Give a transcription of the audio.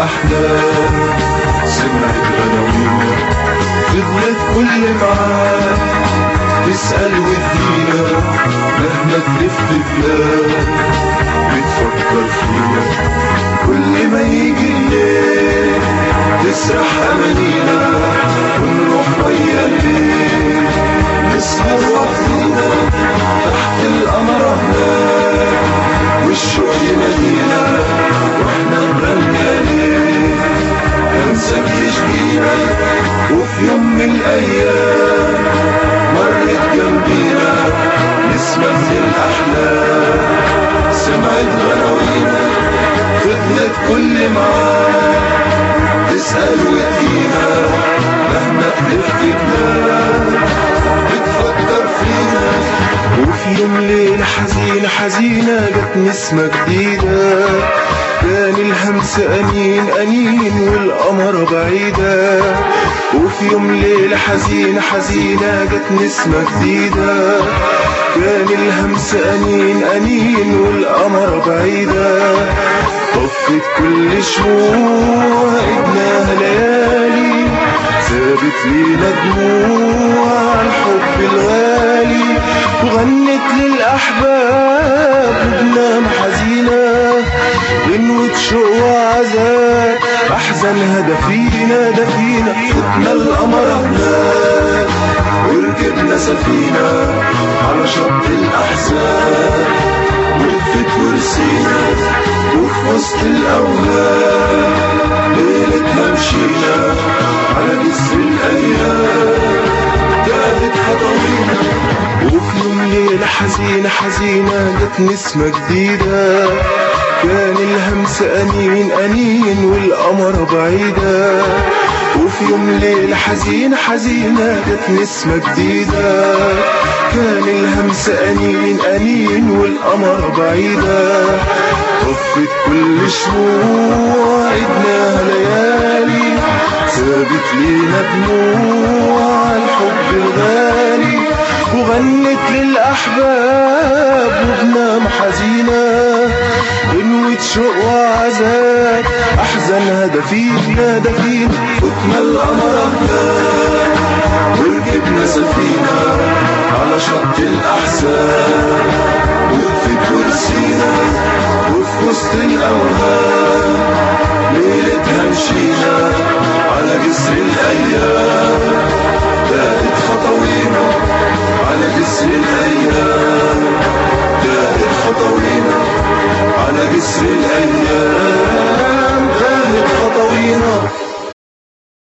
الأحلام سمعت غناوينا فضلت كل معاه تسأل وتدينا مهما تلف بلاد بتفكر فينا كل ما يجي الليل تسرح أمانينا ونروح ويا الليل نسهر وحدينا تحت القمر هناك والشوق ينادينا واحنا نغني عليه انساك يشكينا وفي يوم من الايام مرت جنبينا نسمة من الاحلام سمعت غناوينا فضلت كل معاه تسأل وتجينا مهما تلف بلاد بتفكر فينا وفي يوم ليلة حزينة حزينة جت نسمة جديدة كان الهمس أنين أنين والقمر بعيدة وفي يوم ليلة حزينة حزينة جت نسمة جديدة كان الهمس أنين أنين والقمر بعيدة طفت كل شموع إدناها ليالي سابت لينا دموع الحب الغالي وغنت للأحباب وبنام حزينة غنوة شوق وعذاب أحزانها دفينا دفينا فتنا القمر هناك وركبنا سفينة على شط الأحزان وقفت ورسينا وفي وسط الأوهام ليلتنا مشينا على جسر الأيام كانت خطوينا وفي يوم ليلة حزينة حزينة جت نسمة جديدة كان الهمس أنين أنين والقمر بعيدة وفي يوم ليلة حزينة حزينة جت نسمة جديدة كان الهمس أنين أنين والقمر بعيدة طفت كل شموع عدناها ليالي سابت لينا دموع الحب الغالي وغنت للأحباب وبنام حزينة غنوة شوق وعذاب أحزانها دفينا دفينا فتنا القمر هناك وركبنا سفينة على شط الأحزان وقفت ورسينا وفي وسط الأوهام ليلتها مشينا على جسر الأيام بقت خطوينا